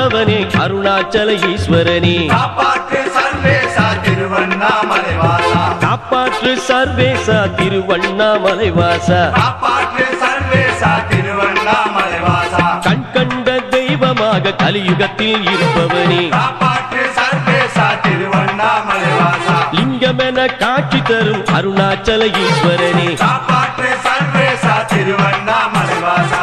காப்பவனே அருணாச்சல ஈஸ்வரனே காப்பாற்று சர்வேசா திருவண்ணாமலை வாசா காப்பாற்று சர்வேசா திருவண்ணாமலை வாசா காப்பாற்று சர்வேசா திருவண்ணாமலை வாசா கண் கண்ட தெய்வமாக கலியுகத்தில் இருப்பவனே காப்பாற்று சர்வேசா திருவண்ணாமலை வாசா லிங்கமென காட்சி தரும் அருணாச்சல ஈஸ்வரனே காப்பாற்று சர்வேசா திருவண்ணாமலை வாசா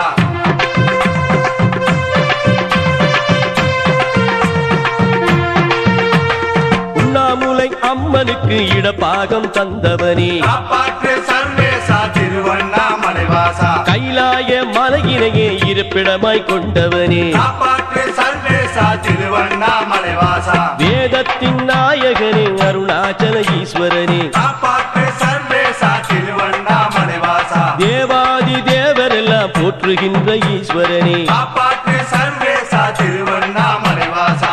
உண்ணாமுலை அம்மனுக்கு இடப்பாகம் தந்தவனே காப்பாற்று சர்வேசா திருவண்ணாமலை வாசா கைலாய மலையினையே இருப்பிடமாய் கொண்டவனே காப்பாற்று சர்வேசா திருவண்ணாமலை வாசா வேதத்தின் நாயகனே அருணாச்சல ஈஸ்வரனே காப்பாற்று சர்வேசா திருவண்ணாமலை வாசா தேவாதி தேவரெல்லாம் போற்றுகின்ற ஈஸ்வரனே காப்பாற்று சர்வேசா திருவண்ணாமலை வாசா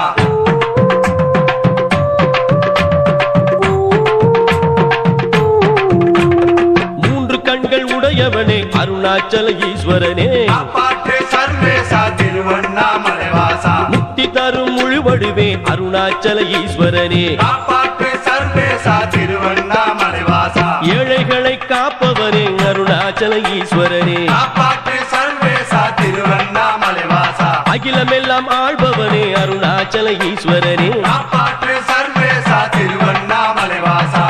மூன்று கண்கள் உடையவனே அருணாச்சல ஈஸ்வரனே காப்பாற்று சர்வேசா திருவண்ணாமலை வாசா முக்தி தரும் முழுவடுவே அருணாச்சல ஈஸ்வரனே காப்பாற்று சர்வேசா திருவண்ணாமலை வாசா ஏழைகளை காப்பவனே அருணாச்சல ஈஸ்வரனே காப்பாற்று சர்வேசா திருவண்ணாமலை வாசா அகிலமெல்லாம் ஆள்பவனே அருணாச்சல ஈஸ்வரனே காப்பாற்று சர்வேசா திருவண்ணாமலை வாசா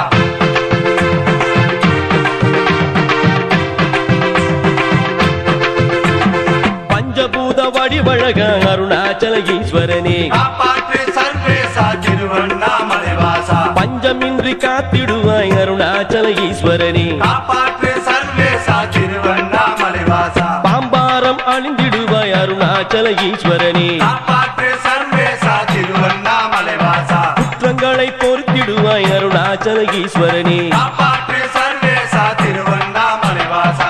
பஞ்சபூத வடிவழக அருணாச்சல ஈஸ்வரனே காப்பாற்று சர்வேசா திருவண்ணாமலை வாசா பஞ்சமின்றி காத்திடுவாய் அருணாச்சல ஈஸ்வரனே காப்பாற்று சர்வேசா திருவண்ணாமலை வாசா பாம்பாரம் அணிந்திடுவாய் அருணாச்சல ஈஸ்வரனே காப்பாற்று சர்வேசா திருவண்ணாமலை வாசா குற்றங்களை பொறுத்திடுவாய் அருணாச்சல ஈஸ்வரனே காப்பாற்று சர்வேசா திருவண்ணாமலை வாசா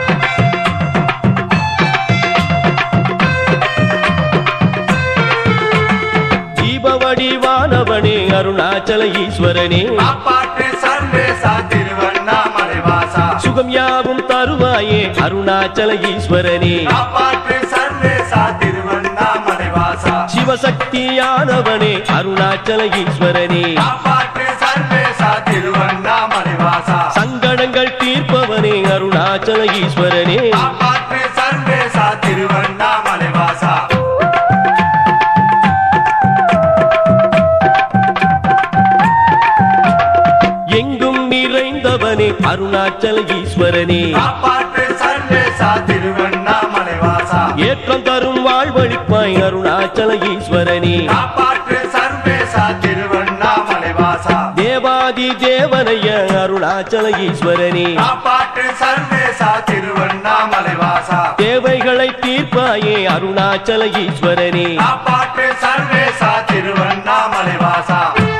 தீபவடிவானவனே அருணாச்சல ஈஸ்வரனே காப்பாற்று சர்வேசா திருவண்ணாமலை வாசா சுகம் யாவும் தருவாயே அருணாச்சல ஈஸ்வரனே காப்பாற்று சர்வேசா திருவண்ணாமலை வாசா சிவசக்தியானவனே அருணாச்சல ஈஸ்வரனே காப்பாற்று சர்வேசா திருவண்ணாமலை வாசா சங்கடங்கள் தீர்ப்பவனே அருணாச்சல ஈஸ்வரனே காப்பாற்று சர்வேசா திருவண்ணாமலை வாசா எங்கும் நிறைந்தவனே அருணாச்சல ஈஸ்வரனே காப்பாற்று சர்வேசா திருவண்ணாமலை வாசா ஏற்றம் தரும் வாழ்வழிப்பாய் அருணாச்சல ஈஸ்வரனே காப்பாற்று சர்வேசா திருவண்ணாமலை வாசா தேவாதி தேவனைய அருணாச்சல ஈஸ்வரனே காப்பாற்று சர்வேசா திருவண்ணாமலை வாசா தேவைகளை தீர்ப்பாயே அருணாச்சல ஈஸ்வரனே காப்பாற்று சர்வேசா திருவண்ணாமலை வாசா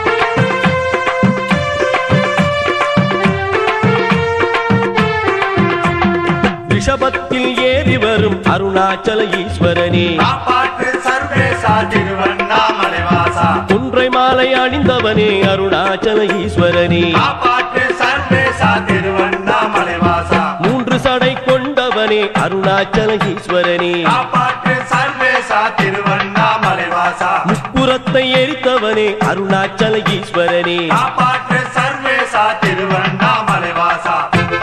ரிஷபத்தில் ஏறி வரும் அருணாச்சல ஈஸ்வரனே காப்பாற்று சர்வேசா திருவண்ணாமலை வாசா குன்றை மாலை அணிந்தவனே அருணாச்சல ஈஸ்வரனே காப்பாற்று சர்வேசா திருவண்ணாமலை வாசா மூன்று சடை கொண்டவனே அருணாச்சல ஈஸ்வரனே காப்பாற்று சர்வேசா திருவண்ணாமலை வாசா முப்புறத்தை எரித்தவனே அருணாச்சல ஈஸ்வரனே காப்பாற்று சர்வேசா திருவண்ணாமலை வாசா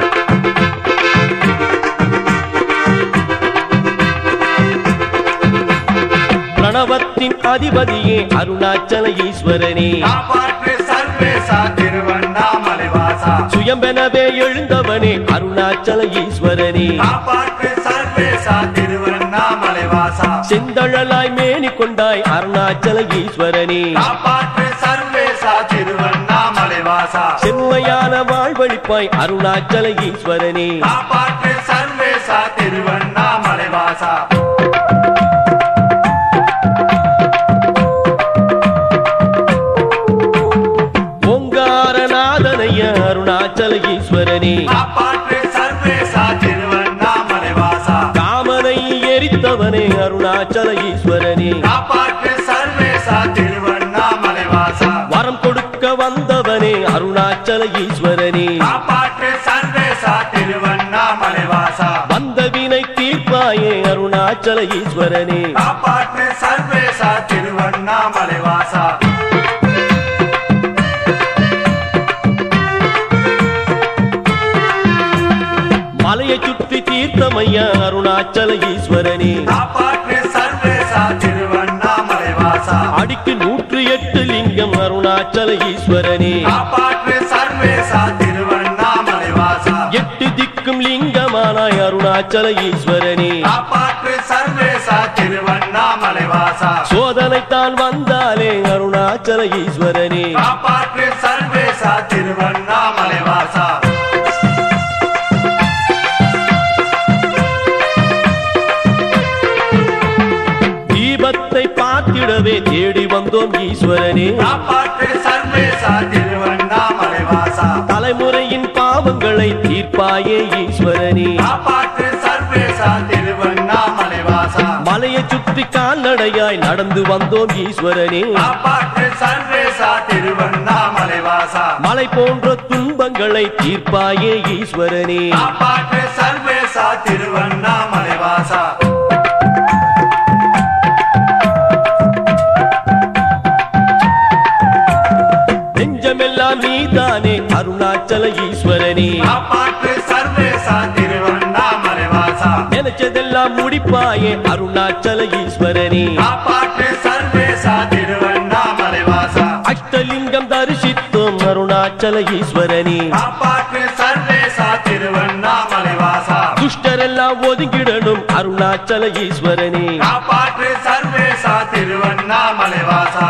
பிரணவத்தின் அதிபதியே அருணாச்சல ஈஸ்வரனே காப்பாற்று சர்வேசா திருவண்ணாமலை வாசா சுயம்பெனவே எழுந்தவனே அருணாச்சல ஈஸ்வரனே காப்பாற்று சர்வேசா திருவண்ணாமலை வாசா செந்தழலாய் மேனி கொண்டாய் அருணாச்சல ஈஸ்வரனே காப்பாற்று சர்வேசா திருவண்ணாமலை வாசா செம்மையான வாழ்வழிப்பாய் அருணாச்சல ஈஸ்வரனே காப்பாற்று சர்வேசா திருவண்ணாமலை வாசா ஓங்காரநாதனைய அருணாச்சல ஈஸ்வரனே காப்பாற்று சர்வேசா திருவண்ணாமலை வாசா காமனை எரித்தவனே அருணாச்சல ஈஸ்வரனே காப்பாற்று சர்வேசா திருவண்ணாமலை வாசா வரம் கொடுக்க வந்தவனே அருணாச்சல ஈஸ்வரனே காப்பாற்று சர்வேசா திருவண்ணாமலை வாசா வந்த வினை தீர்ப்பாயே அருணாச்சல ஈஸ்வரனே காப்பாற்று சர்வே சர்வேசா திருவண்ணாமலை வாசா மலையை சுற்றி தீர்த்தமையா அருணாச்சல ஈஸ்வரனே காப்பாற்று சர்வேசா திருவண்ணாமலை வாசா அடிக்கு நூற்று எட்டு லிங்கம் அருணாச்சல ஈஸ்வரனே காப்பாற்று சர்வேசா திருவண்ணாமலை வாசா எட்டு திக்கும் லிங்கமானாய் அருணாச்சல ஈஸ்வரனே காப்பாற்று சர்வேசா திருவண்ணாமலை வாசா சோதனைத்தான் வந்தாலே அருணாச்சல ஈஸ்வரனே காப்பாற்று சர்வேசா திருவண்ணாமலை வாசா தீபத்தை பார்த்திடவே தேடி வந்தோம் ஈஸ்வரனே காப்பாற்று சர்வேசா திருவண்ணாமலை வாசா தலைமுறையின் பாவங்களை தீர்ப்பாயே ஈஸ்வரனே காப்பாற்று சர்வேசா திருவண்ணாமலை வாசா மலையை சுற்றி கால்நடையாய் நடந்து வந்தோம் ஈஸ்வரனே காப்பாற்று சர்வேசா திருவண்ணாமலை வாசா மலை போன்ற துன்பங்களை தீர்ப்பாயே ஈஸ்வரனே காப்பாற்று சர்வேசா திருவண்ணாமலை வாசா நெஞ்சமெல்லாம் நீதானே அருணாச்சல ஈஸ்வரனே காப்பாற்று சர்வேசா திருவண்ணாமலை வாசா நினைச்சதெல்லாம் முடிப்பாயே அருணாச்சல ஈஸ்வரனே காப்பாற்று சர்வேசா திருவண்ணாமலை வாசா அஷ்டலிங்கம் தரிசித்தோம் அருணாச்சல ஈஸ்வரனே காப்பாற்று சர்வேசா திருவண்ணாமலை வாசா துஷ்டரெல்லாம் ஒதுங்கிடணும் அருணாச்சல ஈஸ்வரனே காப்பாற்று சர்வேசா திருவண்ணாமலை வாசா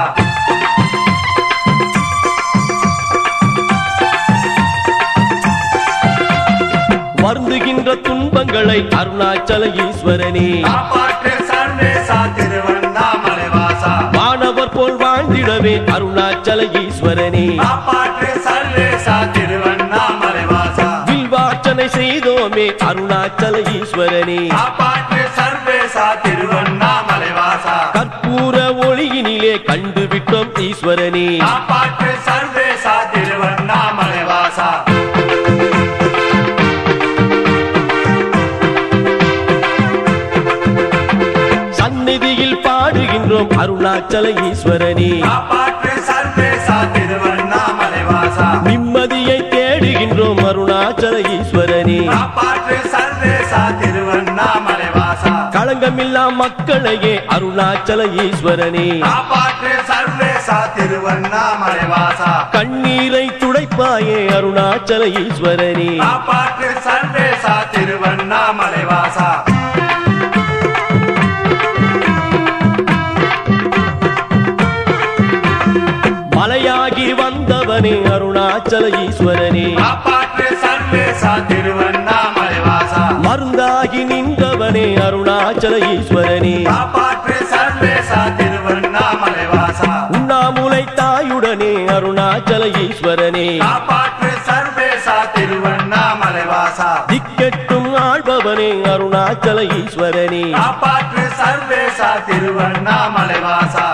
வருந்துகின்ற துன்பங்களை அருணாச்சல ஈஸ்வரனே காப்பாற்று சர்வேசா திருவண்ணாமலை வாசா வானவர் போல் வாழ்ந்திடவே அருணாச்சல ஈஸ்வரனே காப்பாற்று சர்வேசா திருவண்ணாமலை வாசா வில்வார்ச்சனை செய்தோமே அருணாச்சல ஈஸ்வரனே காப்பாற்று சர்வேசா திருவண்ணாமலை வாசா கற்பூர ஒளியினிலே கண்டுவிட்டோம் ஈஸ்வரனே காப்பாற்று சர்வேசா திருவண்ணாமலை வாசா சந்நிதியில் பாடுகின்றோம் அருணாச்சல ஈஸ்வரனே காப்பாற்று சர்வேசா திருவண்ணாமலை வாசா நிம்மதியை தேடுகின்றோம் அருணாச்சல ஈஸ்வரனே காப்பாற்று சர்வேசா திருவண்ணாமலை வாசா களங்கமில்லா மக்களையே அருணாச்சல ஈஸ்வரனே காப்பாற்று சர்வேசா திருவண்ணாமலை வாசா கண்ணீரை துடைப்பாயே அருணாச்சல ஈஸ்வரனே காப்பாற்று சர்வேசா திருவண்ணாமலை வாசா மலையாகி வந்தவனே அருணாச்சல ஈஸ்வரனே காப்பாற்று சர்வேசா திருவண்ணாமலை வாசா மருந்தாகி நின்றவனே அருணாச்சல ஈஸ்வரனே காப்பாற்று சர்வேசா திருவண்ணாமலை வாசா உண்ணாமுலை தாயுடனே அருணாச்சல ஈஸ்வரனே காப்பாற்று சர்வேசா திருவண்ணாமலை வாசா திக்கெட்டும் ஆள்பவனே அருணாச்சல ஈஸ்வரனே காப்பாற்று சர்வேசா திருவண்ணாமலை வாசா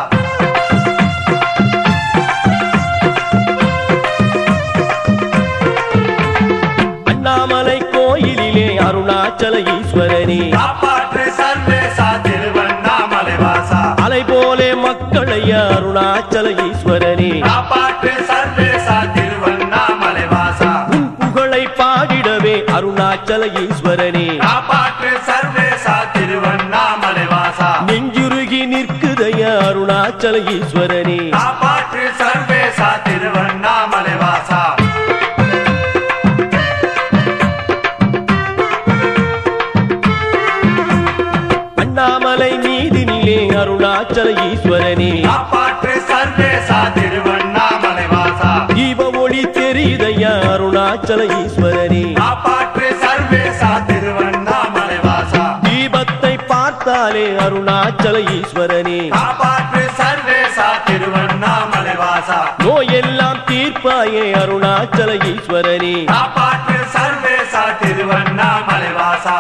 அண்ணாமலை கோயிலிலே அருணாச்சல ஈஸ்வரனே காப்பாற்று சர்வேசா திருவண்ணாமலை வாசா அலை போலே மக்களையா அருணாச்சல ஈஸ்வரனே காப்பாற்று சர்வேசா திருவண்ணாமலை வாசா உன் புகழை பாடிடவே அருணாச்சல ஈஸ்வரனே காப்பாற்று சர்வேசா திருவண்ணாமலை வாசா நெஞ்சுருகி நிற்குதையா அருணாச்சல ஈஸ்வரனே காப்பாற்று சர்வேசா திருவண்ணாமலை வாசா அண்ணாமலை மீதினிலே அருணாச்சல ஈஸ்வரனே காப்பாற்று சர்வேசா திருவண்ணாமலை வாசா தீப ஒளி தெரியுதையா அருணாச்சல ஈஸ்வரனே காப்பாற்று சர்வேசா திருவண்ணாமலை வாசா தீபத்தை பார்த்தாலே அருணாச்சல ஈஸ்வரனே காப்பாற்று சர்வேசா திருவண்ணாமலை வாசா நோயெல்லாம் தீர்ப்பாயே அருணாச்சல ஈஸ்வரனே காப்பாற்று சர்வேசா திருவண்ணாமலை வாசா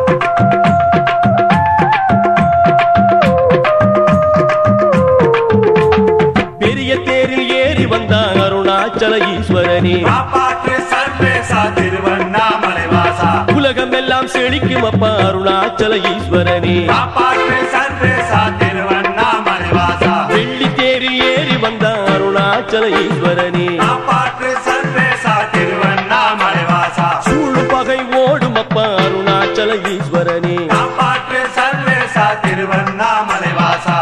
பெரிய தேரில் ஏறி வந்தான் அருணாச்சல ஈஸ்வரனே காப்பாற்று சர்வேசா திருவண்ணாமலை வாசா உலகம் எல்லாம் செழிக்கும் அப்பா அருணாச்சல ஈஸ்வரனே காப்பாற்று சர்வேசா திருவண்ணாமலை அருணாச்சல ஈஸ்வரனே காப்பாற்று சர்வேசா திருவண்ணாமலை வாசா சூழு பகை ஓடும் அப்பா அருணாச்சல ஈஸ்வரனே காப்பாற்று சர்வேசா திருவண்ணாமலை வாசா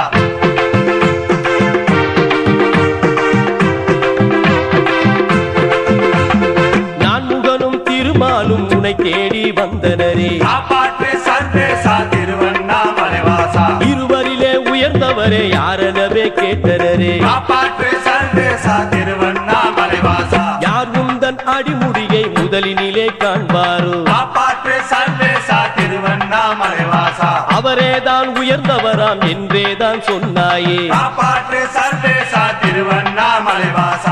நான் முகனும் திருமாலும் உனை தேடி வந்தனரே காப்பாற்று சர்வேசா திருவண்ணாமலை வாசா இருவரிலே உயர்ந்தவரே யாரெனவே கேட்டனரே காப்பாற்று சர்வேசா திருவண்ணாமலை வாசா யார் உந்தன் அடிமுடியை முதலினிலே காண்பாரோ காப்பாற்று சர்வேசா திருவண்ணாமலை வாசா அவரேதான் உயர்ந்தவராம் என்றேதான் சொன்னாயே காப்பாற்று சர்வேசா திருவண்ணாமலை வாசா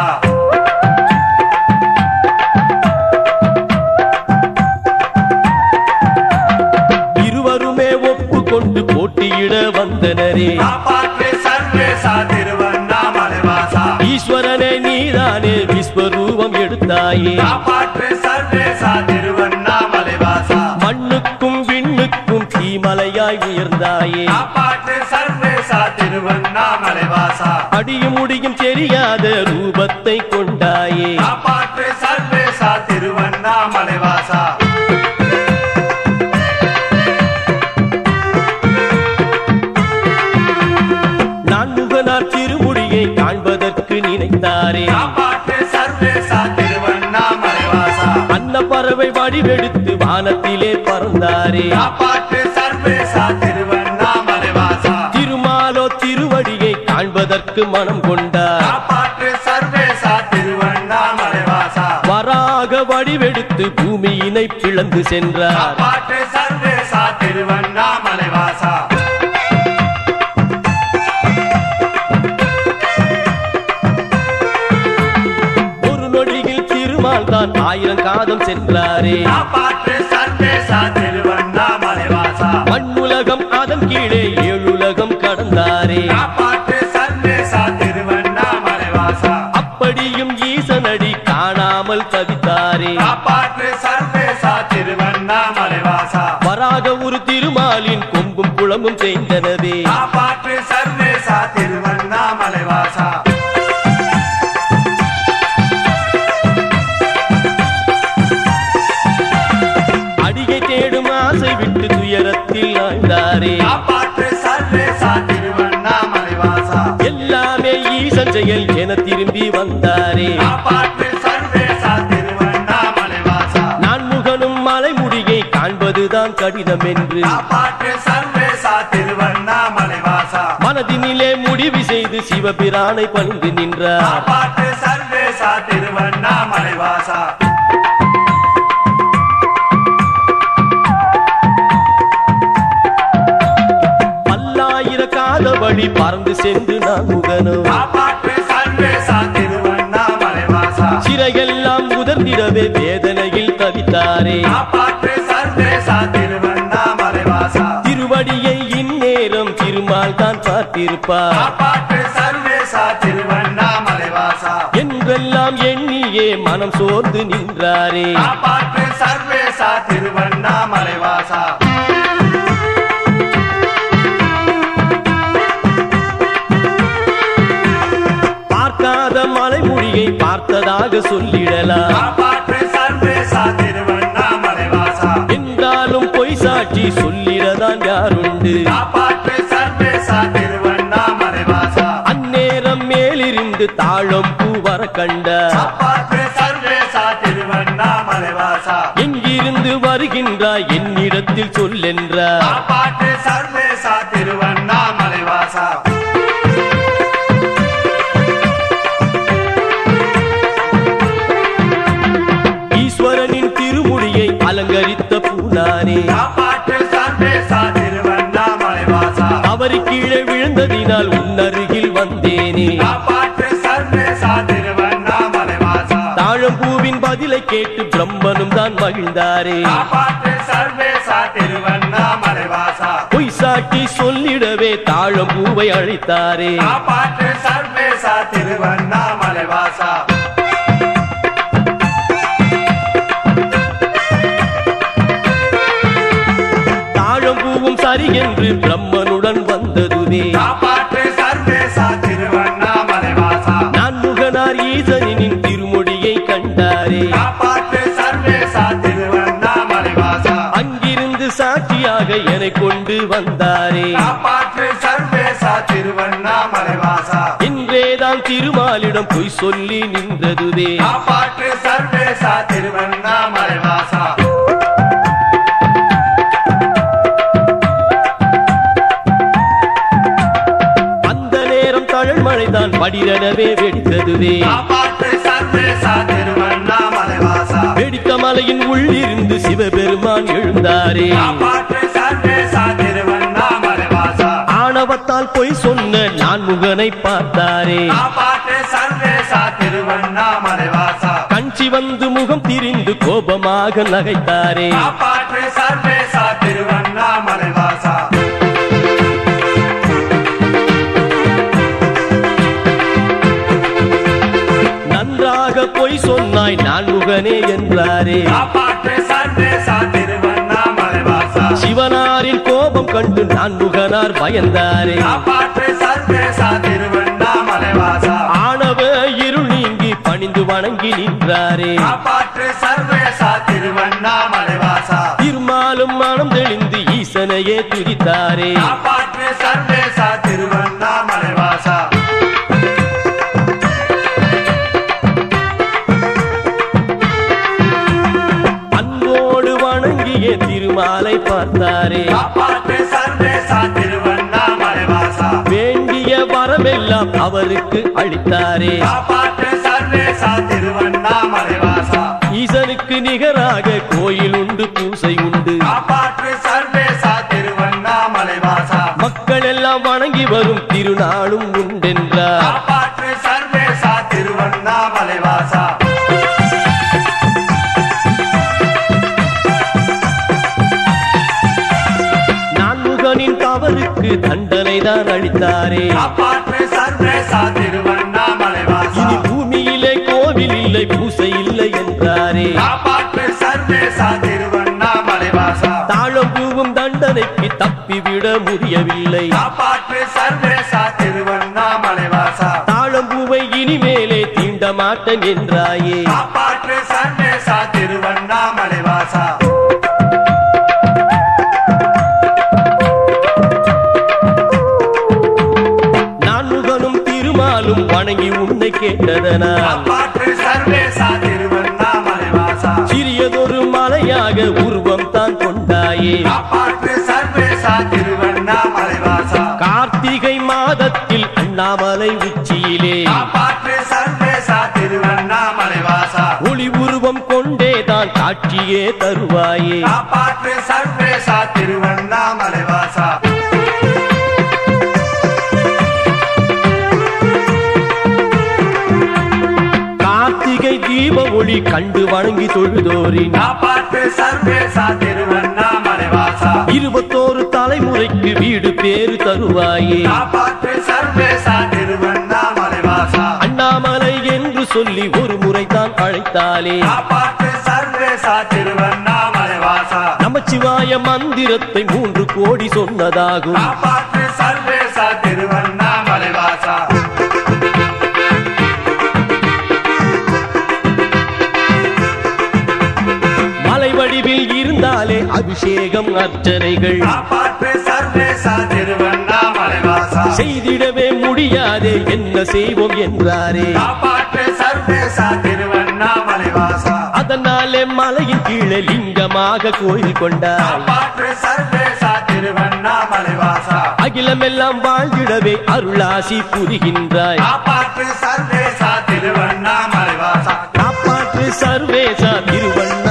இருவருமே ஒப்புக்கொண்டு போட்டியிட வந்தனரே காப்பாற்று சர்வேசா திருவண்ணாமலை வாசா ஈஸ்வரனே நீதானே விஸ்வரூபம் எடுத்தாயே காப்பாற்று சர்வேசா திருவண்ணாமலை வாசா மண்ணுக்கும் விண்ணுக்கும் தீமலையாய் உயர்ந்தாயே காப்பாற்று சர்வேசா திருவண்ணாமலை வாசா அடியும் முடியும் தெரியாத ரூபத்தை கொண்டாயே காப்பாற்று சர்வேசா திருவண்ணாமலை வாசா நான் முகனார் திருமுடியை காண்பதற்கு நினைத்தாரே காப்பாற்று சர்வேசா திருவண்ணாமலை வாசா அன்ன பறவை வடிவெடுத்து வானத்திலே பறந்தாரே காப்பாற்று சர்வேசா திருவண்ணாமலை வாசா திருமாலோ திருவடியை காண்பதற்கு மனம் கொண்டார் காப்பாற்று சர்வேசா திருவண்ணாமலை வாசா வராக வடிவெடுத்து பூமியினை பிளந்து சென்றார் காப்பாற்று சர்வேசா திருவண்ணாமலை வாசா ஒரு நொடியில் திருமால் தான் ஆயிரம் காதம் சென்றாரே காப்பாற்று சர்வேசா திருவண்ணாமலை வாசா மண்ணுலகம் அதன் கீழே ஏழுலகம் கடந்தாரே காப்பாற்று சர்வேசா திருவண்ணாமலை வாசா அப்படியும் ஈசனடி காணாமல் தவித்தாரே காப்பாற்று சர்வேசா திருவண்ணாமலை வாசா வராக ஒரு திருமாலின் கொம்பும் குளமும் செய்தனவே காப்பாற்று சர்வேசா திருவண்ணாமலை வாசா அடியை தேடும் ஆசை விட்டு துயரத்தில் ஆழ்ந்தாரே காப்பாற்று சர்வேசா திருவண்ணாமலை வாசா எல்லாமே ஈசன் செயல் என திரும்பி வந்தாரே காப்பாற்று சர்வேசா திருவண்ணாமலை வாசா நான் முகனும் மலைமுடியை காண்பதுதான் கடினம் என்று காப்பாற்று சர்வேசா திருவண்ணாமலை வாசா மனதினிலே முடிவு செய்து சிவபிரானை பணிந்து நின்றார் காப்பாற்று சர்வேசா திருவண்ணாமலை வாசா பல்லாயிர கால வழி பறந்து சென்று நான் முகனும் காப்பாற்று சர்வேசா திருவண்ணாமலை வாசா சிறையெல்லாம் உதர்ந்திடவே வேதனையில் தவித்தாரே காப்பாற்று சர்வேசா திருவண்ணாமலை வாசா திருவடியை இந்நேரம் திருமால் தான் பார்த்திருப்பார் காப்பாற்று சர்வேசா திருவண்ணாமலை வாசா என்றெல்லாம் எண்ணியே மனம் சோர்ந்து நின்றாரே காப்பாற்று சர்வேசா திருவண்ணாமலை வாசா பார்க்காத மலைமொழியை பார்த்ததாக சொல்லிடலாம் காப்பாற்று சர்வேசா திருவண்ணாமலை வாசா என்றாலும் பொய் சாட்சி சொல்லிடதான் யாருண்டு காப்பாற்று சர்வேசா திருவண்ணாமலை வாசா அந்நேரம் மேலிருந்து தாழம் பூ வர கண்டார் காப்பாற்று சர்வேசா திருவண்ணாமலை வாசா எங்கிருந்து வருகின்றாய் என்னிடத்தில் சொல்லென்றார் காப்பாற்று சர்வேசா திருவண்ணாமலை வாசா ஈஸ்வரனின் திருமுடியை அலங்கரித்த பூனானே காப்பாற்று சர்வேசா திருவண்ணாமலை வாசா அவர் கீழே விழுந்ததினால் உன்னருகில் வந்தேனே காப்பாற்று சர்வேசா திருவண்ணாமலை வாசா தாழம்பூவின் பதிலை கேட்டு பிரம்மனும் தான் மகிழ்ந்தாரே காப்பாற்று சர்வேசா திருவண்ணாமலை வாசா பொய் சாட்டி சொல்லிடவே தாழம்பூவை அழைத்தாரே காப்பாற்று சர்வேசா திருவண்ணாமலை வாசா தாழம்பூவும் சரி என்று பிரம்மனுடன் வந்ததுவே காப்பாற்று சர்வேசா திருவண்ணாமலை வாசா நான் முகனார் வந்தாரே காப்பாற்று சர்வேசா திருவண்ணாமலை வாசா இன்றேதான் திருமாலிடம் பொய் சொல்லி நின்றதுவே காப்பாற்று சர்வேசா திருவண்ணாமலை வாசா அந்த நேரம் தழல் மழைதான் படிரனவே வெடித்ததுவே காப்பாற்று சர்வேசா திருவண்ணாமலை வாசா வெடித்த மலையின் உள்ளிருந்து சிவபெருமான் எழுந்தாரே காப்பாற்று சர்வேசா திருவண்ணாமலை வாசா ஆணவத்தால் பொய் சொன்ன நான் முகனை பார்த்தாரே காப்பாற்று சர்வேசா திருவண்ணாமலை வாசா கஞ்சி வந்து முகம் திரிந்து கோபமாக நகைத்தாரே காப்பாற்று சர்வேசா திருவண்ணாமலை வாசா நன்றாக பொய் சொன்னாய் நான் முகனே என்றாரே காப்பாற்று சர்வேசா திருவண்ணாமலை வாசா சிவனாரின் கோபம் கண்டு நான் முகனார் பயந்தாரே காப்பாற்று சர்வேசா திருவண்ணாமலை வாசா ஆணவ இருள் நீங்கி பணிந்து வணங்கி நின்றாரே காப்பாற்று சர்வேசா திருவண்ணாமலை வாசா திருமாலும் மனம் தெளிந்து ஈசனையே துதித்தாரே காப்பாற்று சர்வேசா திருவண்ணாமலை வாசா அன்போடு வணங்கிய திருமாலை பார்த்தாரே காப்பாற்று சர்வேசா திருவண்ணாமலை வாசா வேண்டிய வரமெல்லாம் அவருக்கு அளித்தாரே காப்பாற்று சர்வேசா திருவண்ணாமலை வாசா ஈசனுக்கு நிகராக கோயில் உண்டு பூசை உண்டு காப்பாற்று சர்வேசா திருவண்ணாமலை வாசா மக்கள் எல்லாம் வணங்கி வரும் திருநாளும் உண்டென்றார் காப்பாற்று சர்வேசா திருவண்ணாமலை வாசா நான்முகனின் தவறுக்கு தண்டனை தான் அளித்தாரே காப்பாற்று சர்வேசா திருவண்ணாமலை வாசா இனி பூமியிலே கோவில் இல்லை பூசை இல்லை என்றாரே காப்பாற்று சர்வேசா திருவண்ணாமலை வாசா தாழம் பூவும் தண்டனைக்கு தப்பிவிட முடியவில்லை காப்பாற்று சர்வேசா திருவண்ணாமலை வாசா தாழம் பூவை இனிமேலே தீண்ட மாட்டேன் என்றாயே காப்பாற்று சர்வேசா திருவண்ணாமலை வாசா நான்முகனும் திருமாலும் வணங்கி உன்னை கேட்டதனால் காப்பாற்று சர்வேசா திருவண்ணாமலை வாசா சிறியதொரு மலையாக உருவம் தான் கொண்டாயே காப்பாற்று சர்வேசா திருவண்ணாமலை வாசா கார்த்திகை மாதத்தில் அண்ணாமலை உச்சியிலே காப்பாற்று சர்வேசா திருவண்ணாமலை வாசா ஒளி உருவம் கொண்டே தான் காட்சியே தருவாயே காப்பாற்று சர்வேசா திருவண்ணாமலை வாசா கார்த்திகை தீப ஒளி கண்டு வணங்கி தொழுதோரின் காப்பாற்று சர்வேசா திருவண்ணாமலை வாசா இருபத்தோரு தலைமுறைக்கு வீடு பேரு தருவாயே காப்பாற்று சர்வேசா திருவண்ணாமலை வாசா அண்ணாமலை என்று சொல்லி ஒரு முறை தான் அழைத்தாலே காப்பாற்று சர்வேசா திருவண்ணாமலை வாசா நமச்சிவாய மந்திரத்தை மூன்று கோடி சொன்னதாகும் காப்பாற்று சர்வேசா திருவண்ணாமலை வாசா மலை வடிவில் இருந்தாலே அபிஷேகம் அர்ச்சனைகள் காப்பாற்று சர்வேசா திருவண்ணாமலை வாசா செய்திடவே முடியாதே என்ன செய்வோம் என்றாரே காப்பாற்று சர்வேசா திருவண்ணாமலை வாசா அதனாலே மலையின் கீழே லிங்கமாக கோயில் கொண்டார் காப்பாற்று சர்வேசா திருவண்ணாமலை வாசா அகிலமெல்லாம் வாழ்ந்திடவே அருளாசி புரிகின்றாய் காப்பாற்று சர்வேசா திருவண்ணாமலை வாசா காப்பாற்று சர்வேசா திருவண்ண